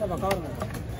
ஆமாம் கவருங்க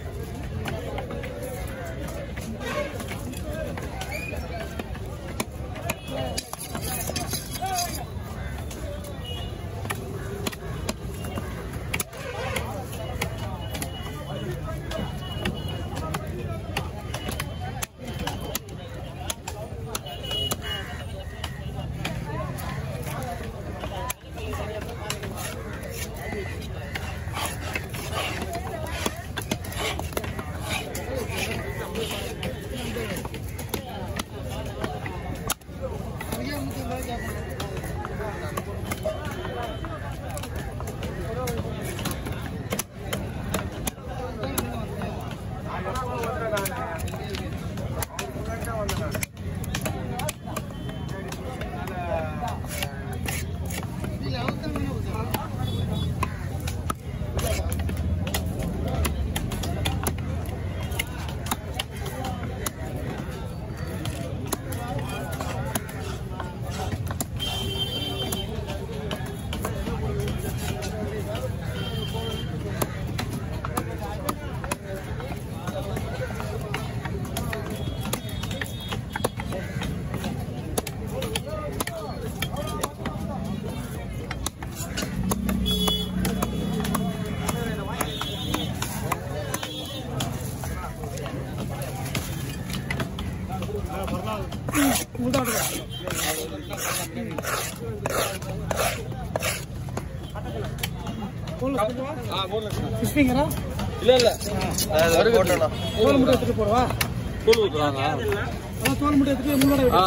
ஃபிஷ் ஃபிங்கரா இல்ல இல்ல தோல் மட்டும் எடுத்துட்டு போடுவா கூழ் ஊத்துறாங்க அதான் தோல் மட்டும் எடுத்துட்டு முன்னாடி ஆ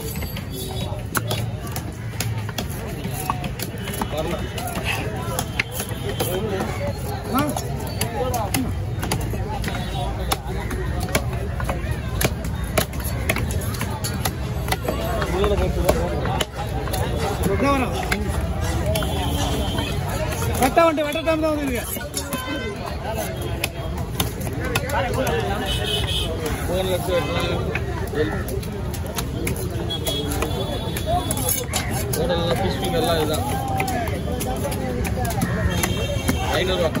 வரல உள்ள போட்டு வரும் வெட்ட வந்துட்டு வெட்ட டைம் தான் வந்துருங்க போன்ல எடுத்து வெட்டலாம் ஹோட்டலில் ஃபிஷ் ஃபிங்கர்லாம் இதுதான் ஐநூறுரூவா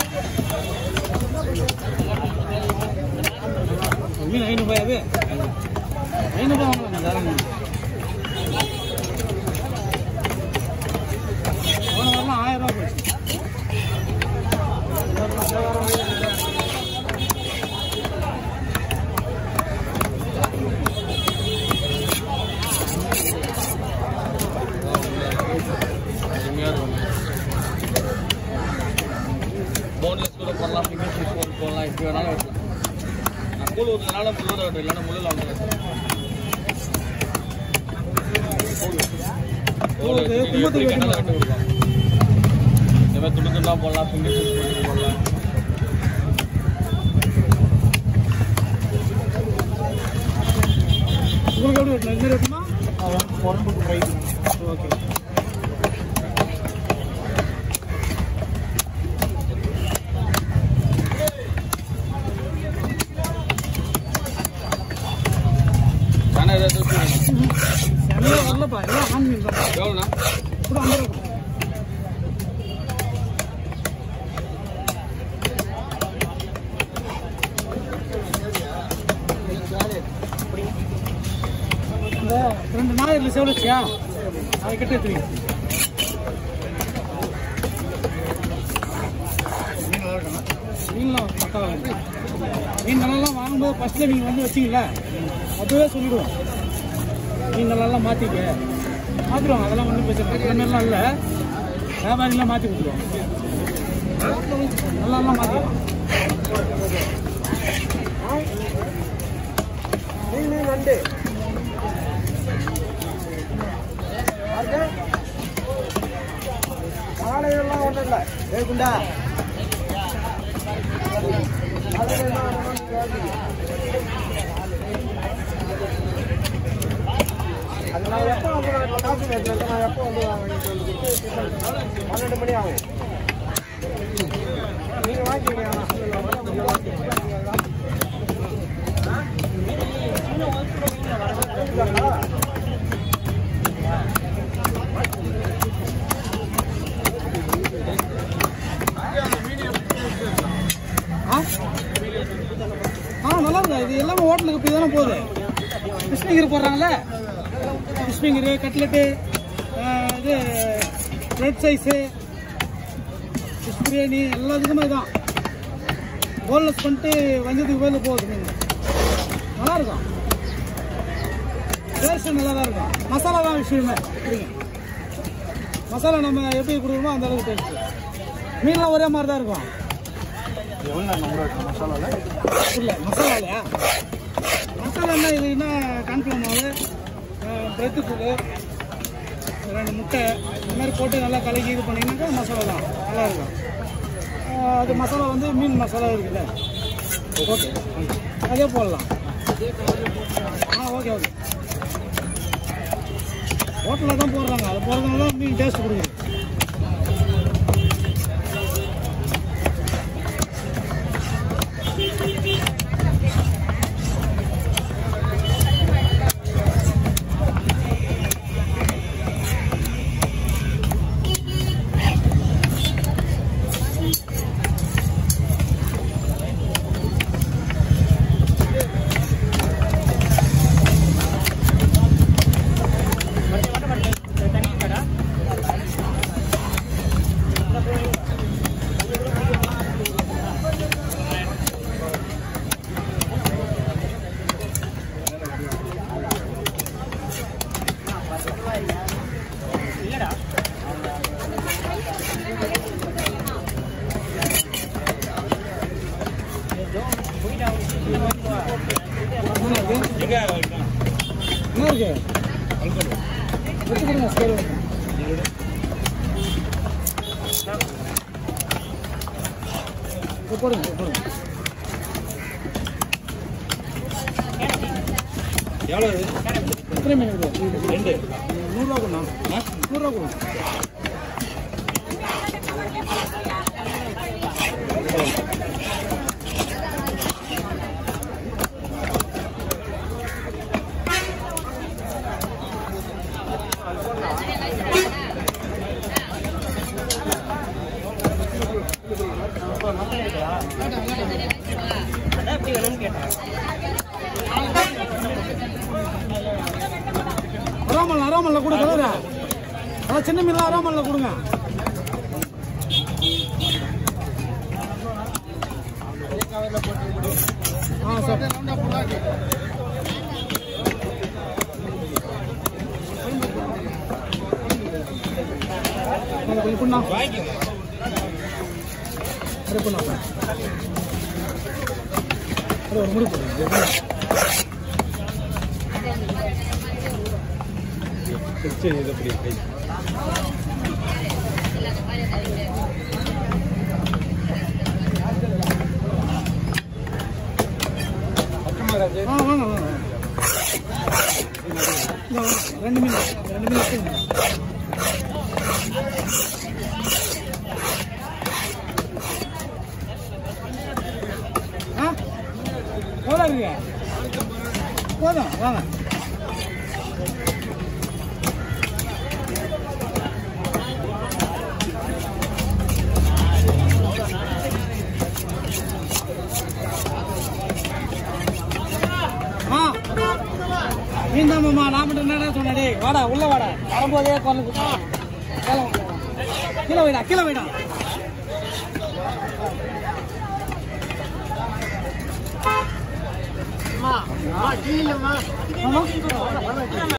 மீன் ஐநூறுபாய் அது ஐநூறுபா வாங்கலாம் தாராளம் போன வாரம் ஆயிரம் ரூபா போச்சு அருமையாக இருக்கும் போன்லெஸ் கூட பண்ணலாம் ஃபிங்கர் ஃபிஷ் போன் போடலாம் எப்படி வேணாலும் வெட்டலாம் நான் கூழ் ஊற்றுறதுனால முள்ளூர் வெட்டும் இல்லைன்னா முள்ளில் வந்துடுறேன் கூழுக்கு கும்பத்துக்கு வெட்ட கொடுக்கலாம் இந்த மாதிரி துண்டு துண்டா போடலாம் ஃபிங்கர் ஃபிஷ் பண்ணி போடலாம் உங்களுக்கு எப்படி வெட்டணும் இந்த வெட்டுமா உடம்புக்கு ஃப்ரை ஓகே தானே ஏதாவது தூக்கி எல்லாம் வரலப்பா எல்லாம் ஆன் மீன் தான் எவ்வளோண்ணா கூட ஐம்பது ரூபா இந்த ரெண்டு நாயரில் செவலச்சியா அதை கிட்ட எடுத்துருங்க மீன்லாம் பக்காவாக இருக்கு மீன் நல்லாலாம் வாங்கும்போது ஃபஸ்ட்டில் நீங்கள் வந்து வச்சிங்கள அதுவே சொல்லிடுவோம் மீன் நல்லாலாம் மாற்றிக்க மாற்றிடுவாங்க அதெல்லாம் ஒன்றும் பிரச்சனை இல்லை அந்த மாதிரிலாம் இல்லை வியாபாரிலாம் மாற்றி கொடுத்துருவோம் நல்லாலாம் மாற்றிடுவோம் நண்டு காலையெல்லாம் ஒன்றும் இல்லை ஏகுண்டா அது நான் எப்போ வந்து நான் காசு கேட்கல நான் எப்போ வந்து வாங்கிட்டு வந்து கொடுத்து பன்னெண்டு மணி ஆகும் நீங்கள் வாங்கிக்கிறீங்க எங்கெல்லாம் போகுது கிருஷ்ணகிரி போடுறாங்கல்ல கிருஷ்ணகிரி கட்லெட்டு ஆஹ், இது பிரெட் சைஸு ஃபிஷ் பிரியாணி எல்லாத்துக்குமே தான் போன்லெஸ் பண்ணிட்டு வஞ்சத்துக்கு போயில போகுது மீன் நல்லா இருக்கும் டேஸ்ட் நல்லா தான் இருக்கும் மசாலா தான் விஷயமே சரிங்க மசாலா நம்ம எப்படி கொடுக்குறோமோ அந்த அளவுக்கு டேஸ்ட் மீன்லாம் ஒரே மாதிரி தான் இருக்கும் இல்லை மசாலா இல்லையா மசாலா என்ன இது என்ன கான்ஃபிளம் மாவு பிரெட்டு தூள் ரெண்டு முட்டை இந்த மாதிரி போட்டு நல்லா கலக்கி இது பண்ணிங்கனாக்கா மசாலா தான் நல்லா இருக்கும் ஆஹ் அது மசாலா வந்து மீன் மசாலா இருக்குல்ல ஓகே அதே போடலாம் ஆ ஓகே ஓகே ஹோட்டலில் தான் போடுறாங்க அது போடுறதுனால தான் மீன் டேஸ்ட் கொடுக்குது என்ன இருக்கு என்ன இருக்கு எடுத்து கொடுங்க ஸ்கேல் இது போடுங்க இது போடுங்க எவ்வளோ எத்தனை மீன் இருக்குது ரெண்டு நூறுரூவா கொடுண்ணா நூறுரூவா கொடுங்க அரோமல் அரோமல்ல கொடு கலரா அதான் சின்ன மீன்லாம் அரோமல்ல கொடுங்க ஆ சார் அது கொஞ்சம் புண்ணா வாங்கிக்கோங்க அது புண்ணா அது ஒரு முடி போடுங்க சரி இது அப்படி கை ஆ வாங்க வாங்க இந்த வாங்க. ரெண்டு மீன் ரெண்டு மீன் எடுத்துக்கங்க. ஆ எவ்வளோ இருக்கு போதும் வாங்க ஆ மீன் தான் மாமா நான் மட்டும் என்னடா சொன்னேன் டேய் வாடா உள்ள வாடா வரும்போதே கொண்டு கீழே வைடா கீழே வைடா ஆமா